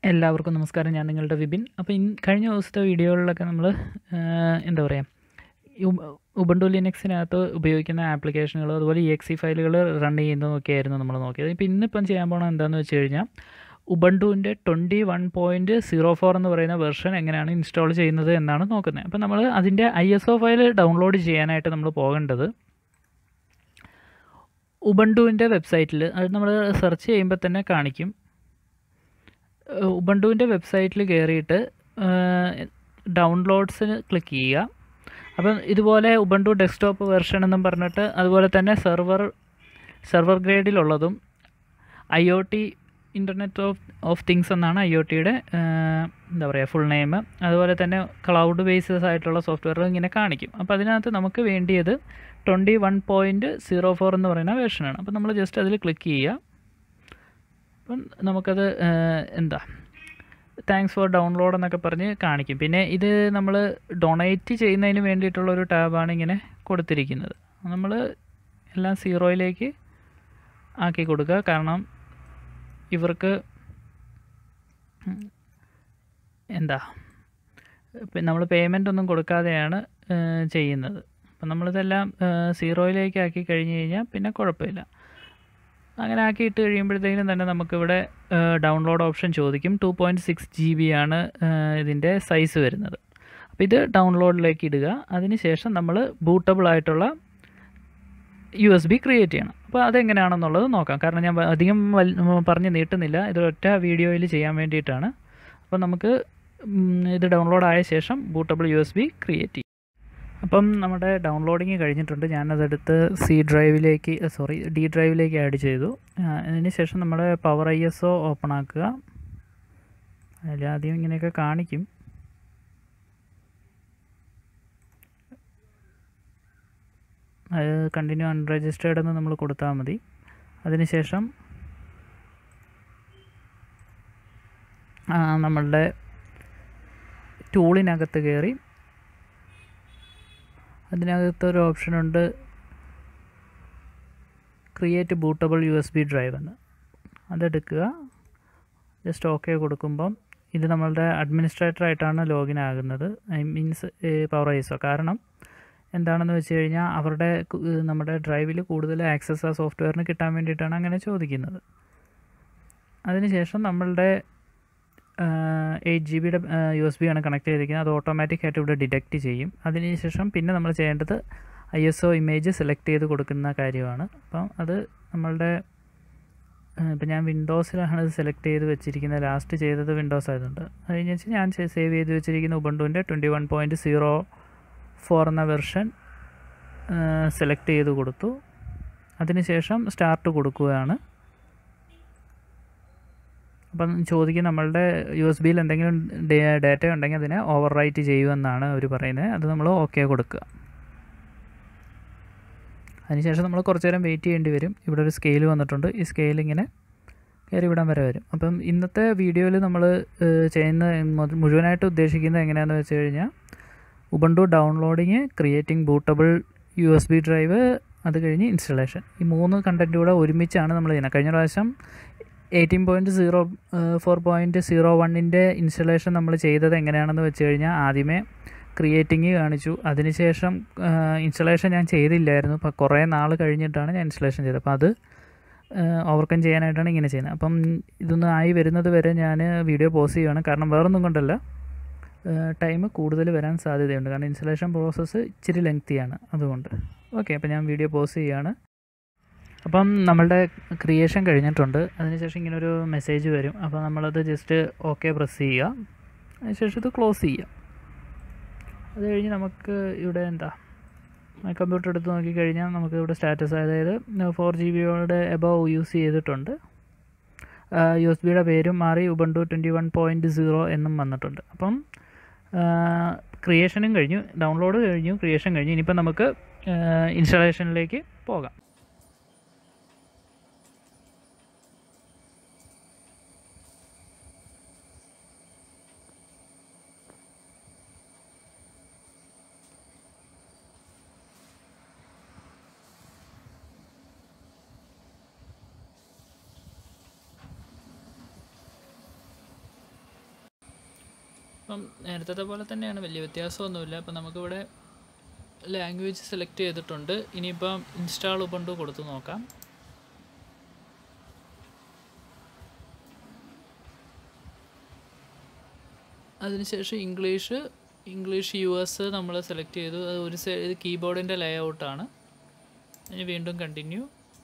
എല്ലാവർക്കും നമസ്കാരം ഞാൻ നിങ്ങളുടെ വിപിൻ അപ്പോൾ ഇൻ കഴിഞ്ഞ ദിവസത്തെ വീഡിയോകളിലൊക്കെ നമ്മൾ എന്താ പറയുക ഉബണ്ടു ലിനക്സിനകത്ത് ഉപയോഗിക്കുന്ന ആപ്ലിക്കേഷനുകൾ അതുപോലെ ഇ എക്സി ഫയലുകൾ റൺ ചെയ്യുന്നതൊക്കെ ആയിരുന്നു നമ്മൾ നോക്കിയത് ഇപ്പോൾ ഇന്നിപ്പം ചെയ്യാൻ പോകണം എന്താണെന്ന് വെച്ച് കഴിഞ്ഞാൽ ഉബണ്ടുവിൻ്റെ twenty one point zero four എന്ന് പറയുന്ന വെർഷൻ എങ്ങനെയാണ് ഇൻസ്റ്റാൾ ചെയ്യുന്നത് എന്നാണ് നോക്കുന്നത് അപ്പോൾ നമ്മൾ അതിൻ്റെ I S O file download ചെയ്യാനായിട്ട് നമ്മൾ പോകേണ്ടത് ഉബണ്ടുവിൻ്റെ വെബ്സൈറ്റിൽ അത് നമ്മൾ സെർച്ച് ചെയ്യുമ്പോൾ തന്നെ കാണിക്കും ഉബണ്ടുവിൻ്റെ വെബ്സൈറ്റിൽ കയറിയിട്ട് ഡൗൺലോഡ്സിന് ക്ലിക്ക് ചെയ്യുക അപ്പം ഇതുപോലെ ഉബണ്ടു ഡെസ്ക്ടോപ്പ് വെർഷൻ എന്നും പറഞ്ഞിട്ട് അതുപോലെ തന്നെ സെർവർ സെർവർ ഗ്രേഡിലുള്ളതും I O T internet of of things എന്നാണ് ഐ ഒ ടിയുടെ എന്താ പറയുക ഫുൾ നെയിം അതുപോലെ തന്നെ ക്ലൗഡ് ബേസസ് ആയിട്ടുള്ള സോഫ്റ്റ്വെയർ ഇങ്ങനെ കാണിക്കും അപ്പോൾ അതിനകത്ത് നമുക്ക് വേണ്ടിയത് twenty one point zero four എന്ന് പറയുന്ന വേർഷനാണ് അപ്പോൾ നമ്മൾ ജസ്റ്റ് അതിൽ ക്ലിക്ക് ചെയ്യുക അപ്പം നമുക്കത് എന്താ താങ്ക്സ് ഫോർ ഡൗൺലോഡ് എന്നൊക്കെ പറഞ്ഞ് കാണിക്കും പിന്നെ ഇത് നമ്മൾ ഡൊണേറ്റ് ചെയ്യുന്നതിന് വേണ്ടിയിട്ടുള്ള ഒരു ടാബാണ് ഇങ്ങനെ കൊടുത്തിരിക്കുന്നത് നമ്മൾ എല്ലാം സീറോയിലേക്ക് ആക്കി കൊടുക്കുക കാരണം ഇവർക്ക് എന്താ നമ്മൾ പേയ്മെൻ്റ് ഒന്നും കൊടുക്കാതെയാണ് ചെയ്യുന്നത് അപ്പം നമ്മളിതെല്ലാം സീറോയിലേക്ക് ആക്കി കഴിഞ്ഞ് കഴിഞ്ഞാൽ പിന്നെ കുഴപ്പമില്ല അങ്ങനെ ആക്കി ഇട്ട് കഴിയുമ്പോഴത്തേക്കും തന്നെ നമുക്കിവിടെ ഡൗൺലോഡ് ഓപ്ഷൻ ചോദിക്കും two point six G B ആണ് ഇതിൻ്റെ സൈസ് വരുന്നത് അപ്പോൾ ഇത് ഡൗൺലോഡിലേക്ക് ഇടുക അതിനുശേഷം നമ്മൾ ബൂട്ടബിൾ ആയിട്ടുള്ള യു എസ് ബി ക്രിയേറ്റ് ചെയ്യണം അപ്പോൾ അതെങ്ങനെയാണെന്നുള്ളത് നോക്കാം കാരണം ഞാൻ അധികം പറഞ്ഞ് നീട്ടുന്നില്ല ഇത് ഒറ്റ വീഡിയോയിൽ ചെയ്യാൻ വേണ്ടിയിട്ടാണ് അപ്പോൾ നമുക്ക് ഇത് ഡൗൺലോഡ് ആയ ശേഷം bootable U S B create ചെയ്യും അപ്പം നമ്മുടെ ഡൗൺലോഡിങ് കഴിഞ്ഞിട്ടുണ്ട് ഞാനതെടുത്ത് സി ഡ്രൈവിലേക്ക് സോറി ഡി ഡ്രൈവിലേക്ക് ആഡ് ചെയ്തു അതിന് ശേഷം നമ്മുടെ power I S O open ആക്കുക അതിൽ ആദ്യം ഇങ്ങനെയൊക്കെ കാണിക്കും അത് കണ്ടിന്യൂ അൺരജിസ്റ്റേർഡ് എന്ന് നമ്മൾ കൊടുത്താൽ മതി അതിനുശേഷം നമ്മളുടെ ടൂളിനകത്ത് കയറി അതിനകത്ത് ഒരു ഓപ്ഷനുണ്ട് create bootable U S B drive എന്ന് അതെടുക്കുക ജസ്റ്റ് ഓക്കെ കൊടുക്കുമ്പം ഇത് നമ്മളുടെ അഡ്മിനിസ്ട്രേറ്റർ ആയിട്ടാണ് ലോഗിൻ ആകുന്നത് ഐ മീൻസ് പവർ ഐസോ കാരണം എന്താണെന്ന് വെച്ച് കഴിഞ്ഞാൽ അവരുടെ നമ്മുടെ ഡ്രൈവിൽ കൂടുതൽ ആക്സസ് ആ സോഫ്റ്റ്വെയറിന് കിട്ടാൻ വേണ്ടിയിട്ടാണ് അങ്ങനെ ചോദിക്കുന്നത് അതിനുശേഷം നമ്മളുടെ എയ്റ്റ് ജി ബിയുടെ യു എസ് ബി ആണ് കണക്ട് ചെയ്തിരിക്കുന്നത് അത് ഓട്ടോമാറ്റിക് ആയിട്ട് ഇവിടെ ഡിറ്റക്റ്റ് ചെയ്യും അതിനുശേഷം പിന്നെ നമ്മൾ ചെയ്യേണ്ടത് I S O image select ചെയ്ത് കൊടുക്കുന്ന കാര്യമാണ് അപ്പം അത് നമ്മളുടെ ഇപ്പം ഞാൻ വിൻഡോസിലാണ് ഇത് സെലക്ട് ചെയ്ത് വെച്ചിരിക്കുന്നത് ലാസ്റ്റ് ചെയ്തത് വിൻഡോസ് ആയതുകൊണ്ട് അത് കഴിഞ്ഞ് വെച്ചാൽ ഞാൻ സേവ് ചെയ്ത് വെച്ചിരിക്കുന്ന ഉബണ്ടുവിൻ്റെ twenty one point zero four എന്ന വെർഷൻ സെലക്ട് ചെയ്ത് കൊടുത്തു അതിനുശേഷം സ്റ്റാർട്ട് കൊടുക്കുകയാണ് അപ്പം ചോദിക്കും നമ്മളുടെ യു എസ് ബിയിൽ എന്തെങ്കിലും ഡാറ്റ ഉണ്ടെങ്കിൽ അതിനെ ഓവർ റൈറ്റ് ചെയ്യുമെന്നാണ് അവർ പറയുന്നത് അത് നമ്മൾ ഓക്കെ കൊടുക്കുക അതിനുശേഷം നമ്മൾ കുറച്ച് നേരം വെയിറ്റ് ചെയ്യേണ്ടി വരും ഇവിടെ ഒരു സ്കെയിൽ വന്നിട്ടുണ്ട് ഈ സ്കെയിൽ ഇങ്ങനെ കയറി വിടാൻ വരെ വരും അപ്പം ഇന്നത്തെ വീഡിയോയിൽ നമ്മൾ ചെയ്യുന്ന മുഴുവനായിട്ട് ഉദ്ദേശിക്കുന്നത് എങ്ങനെയാണെന്ന് വെച്ച് കഴിഞ്ഞാൽ Ubuntu downloading creating bootable U S B drive അത് കഴിഞ്ഞ് ഇൻസ്റ്റലേഷൻ ഈ മൂന്ന് കണ്ടൻറ്റ് കൂടെ ഒരുമിച്ചാണ് നമ്മൾ ചെയ്യുന്നത് കഴിഞ്ഞ പ്രാവശ്യം eighteen point zero four point zero വണ്ണിൻ്റെ ഇൻസ്റ്റലേഷൻ നമ്മൾ ചെയ്തത് എങ്ങനെയാണെന്ന് വെച്ച് കഴിഞ്ഞാൽ ആദ്യമേ ക്രിയേറ്റിംഗ് കാണിച്ചു അതിനുശേഷം ഇൻസ്റ്റലേഷൻ ഞാൻ ചെയ്തില്ലായിരുന്നു അപ്പോൾ കുറേ നാൾ കഴിഞ്ഞിട്ടാണ് ഞാൻ ഇൻസ്റ്റലേഷൻ ചെയ്തത് അപ്പോൾ അത് ഓവർകം ചെയ്യാനായിട്ടാണ് ഇങ്ങനെ ചെയ്യുന്നത് അപ്പം ഇതൊന്ന് ആയി വരുന്നത് വരെ ഞാൻ വീഡിയോ പോസ് ചെയ്യുകയാണ് കാരണം വേറൊന്നും കൊണ്ടല്ല ടൈം കൂടുതൽ വരാൻ സാധ്യതയുണ്ട് കാരണം ഇൻസ്റ്റലേഷൻ പ്രോസസ്സ് ഇച്ചിരി ലെങ്തിയാണ് അതുകൊണ്ട് ഓക്കെ അപ്പോൾ ഞാൻ വീഡിയോ പോസ് ചെയ്യുകയാണ് അപ്പം നമ്മളുടെ ക്രിയേഷൻ കഴിഞ്ഞിട്ടുണ്ട് അതിനുശേഷം ഇങ്ങനെ ഒരു മെസ്സേജ് വരും അപ്പോൾ നമ്മളത് ജസ്റ്റ് ഓക്കെ പ്രസ് ചെയ്യുക അതിനുശേഷം ഇത് ക്ലോസ് ചെയ്യുക അത് കഴിഞ്ഞ് നമുക്ക് ഇവിടെ എന്താ കമ്പ്യൂട്ടർ എടുത്ത് നോക്കിക്കഴിഞ്ഞാൽ നമുക്ക് ഇവിടെ സ്റ്റാറ്റസ് അതായത് ഫോർ ജി ബിയോടെ എബവ് യൂസ് ചെയ്തിട്ടുണ്ട് യു എസ് ബിയുടെ പേരും മാറി Ubuntu twenty one point zero എന്നും വന്നിട്ടുണ്ട് അപ്പം ക്രിയേഷനും കഴിഞ്ഞു ഡൗൺലോഡ് കഴിഞ്ഞു ക്രിയേഷൻ കഴിഞ്ഞു ഇനിയിപ്പം നമുക്ക് ഇൻസ്റ്റാളേഷനിലേക്ക് പോകാം അപ്പം നേരത്തെ പോലെ തന്നെയാണ് വലിയ വ്യത്യാസമൊന്നുമില്ല അപ്പം നമുക്കിവിടെ ലാംഗ്വേജ് സെലക്ട് ചെയ്തിട്ടുണ്ട് ഇനിയിപ്പം ഇൻസ്റ്റാൾ ഉബണ്ടു കൊടുത്ത് നോക്കാം അതിനുശേഷം ഇംഗ്ലീഷ് ഇംഗ്ലീഷ് യു എസ് നമ്മൾ സെലക്ട് ചെയ്തു അത് ഒരു സൈഡ് കീബോർഡിൻ്റെ ലേ ഔട്ടാണ് ഇനി വീണ്ടും കണ്ടിന്യൂ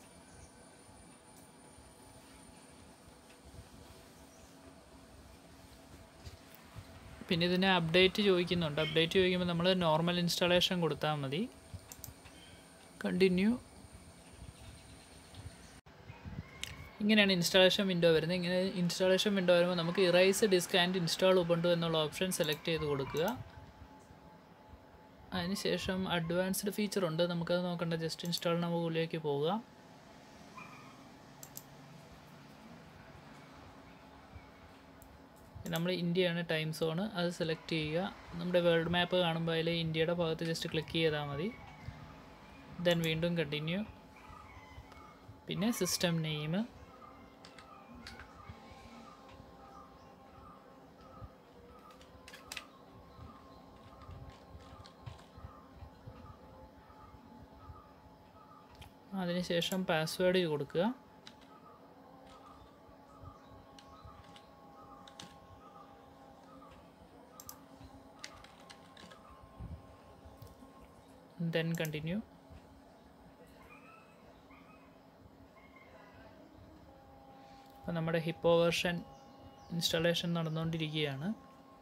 പിന്നെ ഇതിനെ അപ്ഡേറ്റ് ചോദിക്കുന്നുണ്ട് അപ്ഡേറ്റ് ചോദിക്കുമ്പോൾ നമ്മൾ നോർമൽ ഇൻസ്റ്റാളേഷൻ കൊടുത്താൽ മതി കണ്ടിന്യൂ ഇങ്ങനെയാണ് ഇൻസ്റ്റാളേഷൻ വിൻഡോ വരുന്നത് ഇങ്ങനെ ഇൻസ്റ്റാളേഷൻ വിൻഡോ വരുമ്പോൾ നമുക്ക് erase disk and install Ubuntu എന്നുള്ള ഓപ്ഷൻ സെലക്ട് ചെയ്ത് കൊടുക്കുക അതിനുശേഷം അഡ്വാൻസ്ഡ് ഫീച്ചർ ഉണ്ട് നമുക്കത് നോക്കണ്ട ജസ്റ്റ് ഇൻസ്റ്റാൾ നമുക്കിലേക്ക് പോവുക നമ്മൾ ഇന്ത്യയാണ് ടൈം സോൺ അത് സെലക്ട് ചെയ്യുക നമ്മുടെ വേൾഡ് മാപ്പ് കാണുമ്പോൾ അതിൽ ഇന്ത്യയുടെ ഭാഗത്ത് ജസ്റ്റ് ക്ലിക്ക് ചെയ്താൽ മതി ദെൻ വീണ്ടും കണ്ടിന്യൂ പിന്നെ സിസ്റ്റം നെയിം അതിനുശേഷം പാസ്വേഡ് കൊടുക്കുക ദെൻ കണ്ടിന്യൂ അപ്പോൾ നമ്മുടെ ഹിപ്പോ വേർഷൻ ഇൻസ്റ്റാളേഷൻ നടന്നുകൊണ്ടിരിക്കുകയാണ്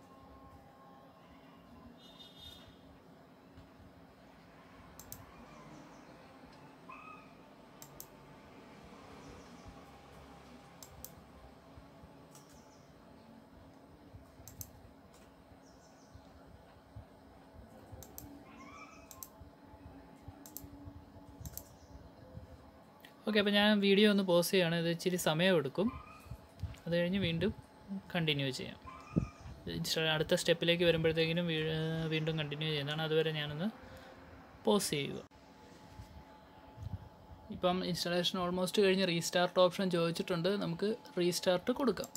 ഓക്കെ അപ്പോൾ ഞാൻ വീഡിയോ ഒന്ന് പോസ് ചെയ്യുകയാണ് ഇത് ഇച്ചിരി സമയമെടുക്കും അത് കഴിഞ്ഞ് വീണ്ടും കണ്ടിന്യൂ ചെയ്യാം ഇൻസ്റ്റാ- അടുത്ത സ്റ്റെപ്പിലേക്ക് വരുമ്പോഴത്തേക്കിനും വീ- വീണ്ടും കണ്ടിന്യൂ ചെയ്യുന്നതാണ് അതുവരെ ഞാനൊന്ന് പോസ് ചെയ്യുക ഇപ്പം ഇൻസ്റ്റാളേഷൻ ഓൾമോസ്റ്റ് കഴിഞ്ഞ് റീസ്റ്റാർട്ട് ഓപ്ഷൻ ചോദിച്ചിട്ടുണ്ട് നമുക്ക് റീസ്റ്റാർട്ട് കൊടുക്കാം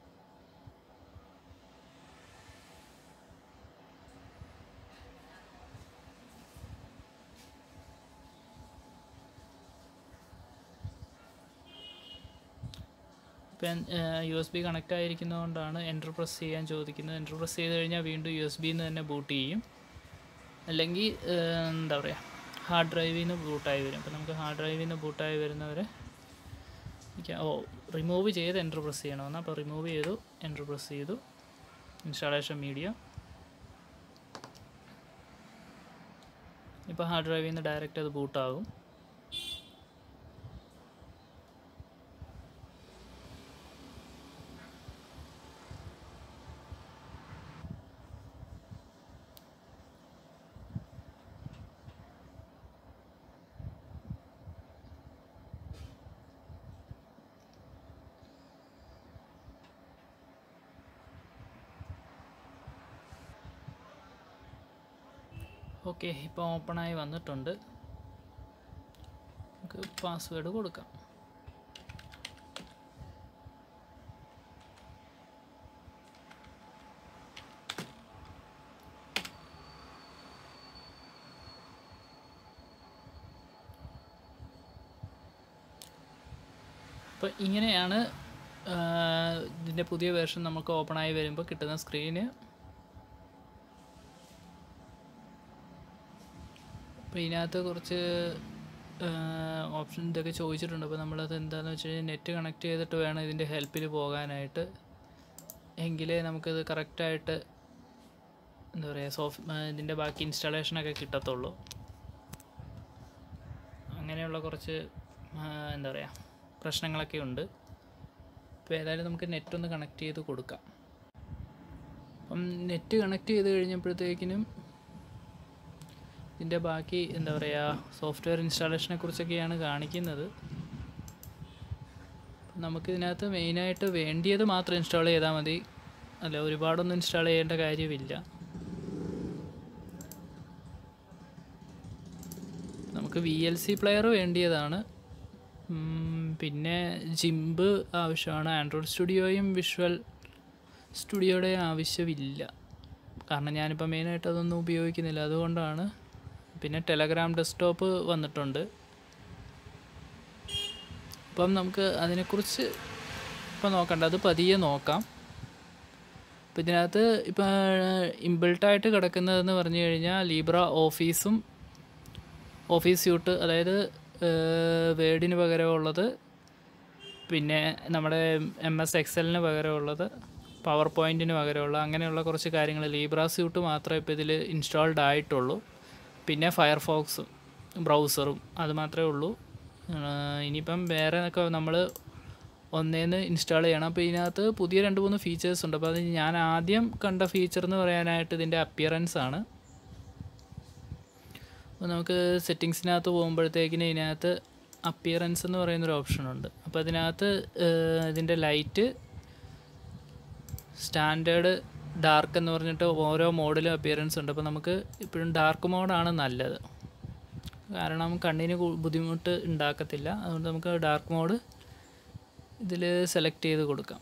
ഇപ്പം യു എസ് ബി കണക്റ്റ് ആയിരിക്കുന്നതുകൊണ്ടാണ് എൻ്റർ പ്രസ് ചെയ്യാൻ ചോദിക്കുന്നത് എൻ്റർ പ്രസ് ചെയ്ത് കഴിഞ്ഞാൽ വീണ്ടും യു എസ് ബിന്ന് തന്നെ ബൂട്ട് ചെയ്യും അല്ലെങ്കിൽ ഏഹ്, എന്താ പറയുക ഹാർഡ് ഡ്രൈവിൽ നിന്ന് ബൂട്ടായി വരും അപ്പോൾ നമുക്ക് ഹാർഡ് ഡ്രൈവിൽ നിന്ന് ബൂട്ടായി വരുന്നവരെ എനിക്ക് ഓ റിമൂവ് ചെയ്ത് എൻ്റർ പ്രസ് ചെയ്യണമെന്ന് അപ്പോൾ റിമൂവ് ചെയ്തു എൻ്റർ പ്രസ് ചെയ്തു ഇൻസ്റ്റാളേഷൻ മീഡിയ ഇപ്പോൾ ഹാർഡ് ഡ്രൈവിൽ നിന്ന് ഡയറക്റ്റ് അത് ബൂട്ടാകും ഓക്കെ ഇപ്പോൾ ഓപ്പണായി വന്നിട്ടുണ്ട് നമുക്ക് പാസ്വേഡ് കൊടുക്കാം അപ്പോൾ ഇങ്ങനെയാണ് ആ, ഇതിൻ്റെ പുതിയ വേർഷൻ നമുക്ക് ഓപ്പണായി വരുമ്പോൾ കിട്ടുന്ന സ്ക്രീന് അപ്പോൾ ഇതിനകത്ത് കുറച്ച് ഓപ്ഷൻ ഇതൊക്കെ ചോദിച്ചിട്ടുണ്ട് അപ്പോൾ നമ്മളത് എന്താണെന്ന് വെച്ച് കഴിഞ്ഞാൽ നെറ്റ് കണക്ട് ചെയ്തിട്ട് വേണം ഇതിൻ്റെ ഹെൽപ്പിൽ പോകാനായിട്ട് എങ്കിലേ നമുക്കിത് കറക്റ്റായിട്ട് എന്താ പറയുക സോഫ് ഇതിൻ്റെ ബാക്കി ഇൻസ്റ്റാളേഷനൊക്കെ കിട്ടത്തുള്ളൂ അങ്ങനെയുള്ള കുറച്ച് ആ, എന്താ പറയുക പ്രശ്നങ്ങളൊക്കെ ഉണ്ട് അപ്പോൾ ഏതായാലും നമുക്ക് നെറ്റ് ഒന്ന് കണക്ട് ചെയ്ത് കൊടുക്കാം അപ്പം നെറ്റ് കണക്ട് ചെയ്ത് കഴിഞ്ഞപ്പോഴത്തേക്കിനും ഇതിൻ്റെ ബാക്കി എന്താ പറയുക സോഫ്റ്റ്വെയർ ഇൻസ്റ്റാളേഷനെ കുറിച്ചൊക്കെയാണ് കാണിക്കുന്നത് നമുക്കിതിനകത്ത് മെയിനായിട്ട് വേണ്ടിയത് മാത്രം ഇൻസ്റ്റാൾ ചെയ്താൽ മതി അല്ല ഒരുപാടൊന്നും ഇൻസ്റ്റാൾ ചെയ്യേണ്ട കാര്യമില്ല നമുക്ക് വി എൽ സി പ്ലെയർ വേണ്ടിയതാണ് ഉം, പിന്നെ ജിംബ് ആവശ്യമാണ് ആൻഡ്രോയിഡ് സ്റ്റുഡിയോയും വിഷ്വൽ സ്റ്റുഡിയോയുടെ ആവശ്യമില്ല കാരണം ഞാനിപ്പോൾ മെയിനായിട്ട് അതൊന്നും ഉപയോഗിക്കുന്നില്ല അതുകൊണ്ടാണ് പിന്നെ ടെലഗ്രാം ഡെസ്ക്ടോപ്പ് വന്നിട്ടുണ്ട് അപ്പം നമുക്ക് അതിനെക്കുറിച്ച് ഇപ്പം നോക്കണ്ട അത് പതിയെ നോക്കാം അപ്പം ഇതിനകത്ത് ഇപ്പം ഇൻബിൾട്ടായിട്ട് കിടക്കുന്നതെന്ന് പറഞ്ഞു കഴിഞ്ഞാൽ ലീബ്ര ഓഫീസും ഓഫീസ് സ്യൂട്ട് അതായത് വേർഡിന് പകരമുള്ളത് പിന്നെ നമ്മുടെ എം എസ് എക്സലിന് പകരമുള്ളത് പവർ പോയിൻറ്റിന് പകരമുള്ള അങ്ങനെയുള്ള കുറച്ച് കാര്യങ്ങൾ ലീബ്ര സ്യൂട്ട് മാത്രമേ ഇപ്പോൾ ഇതിൽ ഇൻസ്റ്റാൾഡ് ആയിട്ടുള്ളൂ പിന്നെ ഫയർഫോക്സും ബ്രൗസറും അത് മാത്രമേ ഉള്ളൂ ഇനിയിപ്പം വേറെ ഒക്കെ നമ്മൾ ഒന്നേന്ന് ഇൻസ്റ്റാൾ ചെയ്യണം അപ്പോൾ ഇതിനകത്ത് പുതിയ രണ്ട് മൂന്ന് ഫീച്ചേഴ്സ് ഉണ്ട് അപ്പോൾ അത് ഞാൻ ആദ്യം കണ്ട ഫീച്ചർ എന്ന് പറയാനായിട്ട് ഇതിൻ്റെ അപ്പിയറൻസ് ആണ് അപ്പോൾ നമുക്ക് സെറ്റിങ്സിനകത്ത് പോകുമ്പോഴത്തേക്കിന് ഇതിനകത്ത് അപ്പിയറൻസ് എന്ന് പറയുന്നൊരു ഓപ്ഷൻ ഉണ്ട് അപ്പോൾ അതിനകത്ത് ഇതിൻ്റെ ലൈറ്റ് സ്റ്റാൻഡേർഡ് ഡാർക്ക് എന്ന് പറഞ്ഞിട്ട് ഓരോ മോഡിലും അപ്പിയറൻസ് ഉണ്ട് അപ്പോൾ നമുക്ക് ഇപ്പോഴും ഡാർക്ക് മോഡാണ് നല്ലത് കാരണം കണ്ണിന് ബുദ്ധിമുട്ട് ഉണ്ടാക്കത്തില്ല അതുകൊണ്ട് നമുക്ക് ഡാർക്ക് മോഡ് ഇതിൽ സെലക്ട് ചെയ്ത് കൊടുക്കാം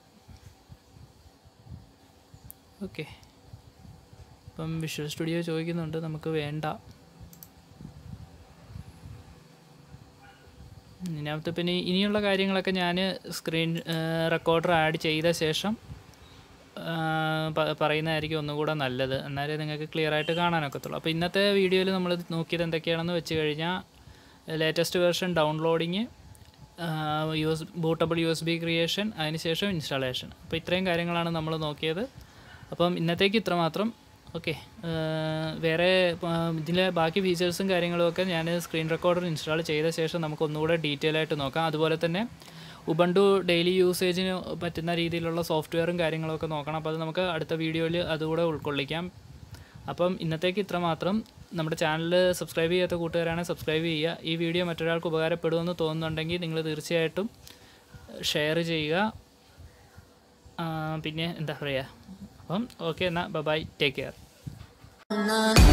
ഓക്കെ ഇപ്പം വിഷ്വൽ സ്റ്റുഡിയോ ചോദിക്കുന്നുണ്ട് നമുക്ക് വേണ്ട ഇതിനകത്ത് പിന്നെ ഇനിയുള്ള കാര്യങ്ങളൊക്കെ ഞാൻ സ്ക്രീൻ റെക്കോർഡർ ആഡ് ചെയ്ത ശേഷം പറയുന്നതായിരിക്കും ഒന്നുകൂടെ നല്ലത് എന്നാലേ നിങ്ങൾക്ക് ക്ലിയർ ആയിട്ട് കാണാനൊക്കത്തുള്ളൂ അപ്പോൾ ഇന്നത്തെ വീഡിയോയിൽ നമ്മൾ നോക്കിയത് എന്തൊക്കെയാണെന്ന് വെച്ച് കഴിഞ്ഞാൽ latest version downloading U S bootable U S B creation അതിനുശേഷം ഇൻസ്റ്റാളേഷൻ അപ്പോൾ ഇത്രയും കാര്യങ്ങളാണ് നമ്മൾ നോക്കിയത് അപ്പം ഇന്നത്തേക്ക് ഇത്ര മാത്രം ഓക്കെ വേറെ ഇതിലെ ബാക്കി ഫീച്ചേഴ്സും കാര്യങ്ങളുമൊക്കെ ഞാൻ സ്ക്രീൻ റെക്കോർഡർ ഇൻസ്റ്റാൾ ചെയ്ത ശേഷം നമുക്ക് ഒന്നുകൂടെ ഡീറ്റെയിൽ ആയിട്ട് നോക്കാം അതുപോലെ തന്നെ ഉബണ്ടു ഡെയിലി യൂസേജിന് പറ്റുന്ന രീതിയിലുള്ള സോഫ്റ്റ്വെയറും കാര്യങ്ങളൊക്കെ നോക്കണം അപ്പോൾ അത് നമുക്ക് അടുത്ത വീഡിയോയിൽ അതുകൂടെ ഉൾക്കൊള്ളിക്കാം അപ്പം ഇന്നത്തേക്ക് ഇത്ര മാത്രം നമ്മുടെ ചാനൽ സബ്സ്ക്രൈബ് ചെയ്യാത്ത കൂട്ടുകാരാണെങ്കിൽ സബ്സ്ക്രൈബ് ചെയ്യുക ഈ വീഡിയോ മറ്റൊരാൾക്ക് ഉപകാരപ്പെടുമെന്ന് തോന്നുന്നുണ്ടെങ്കിൽ നിങ്ങൾ തീർച്ചയായിട്ടും ഷെയർ ചെയ്യുക പിന്നെ എന്താ പറയുക അപ്പം ഓക്കെ എന്നാൽ ബൈ ടേക്ക് കെയർ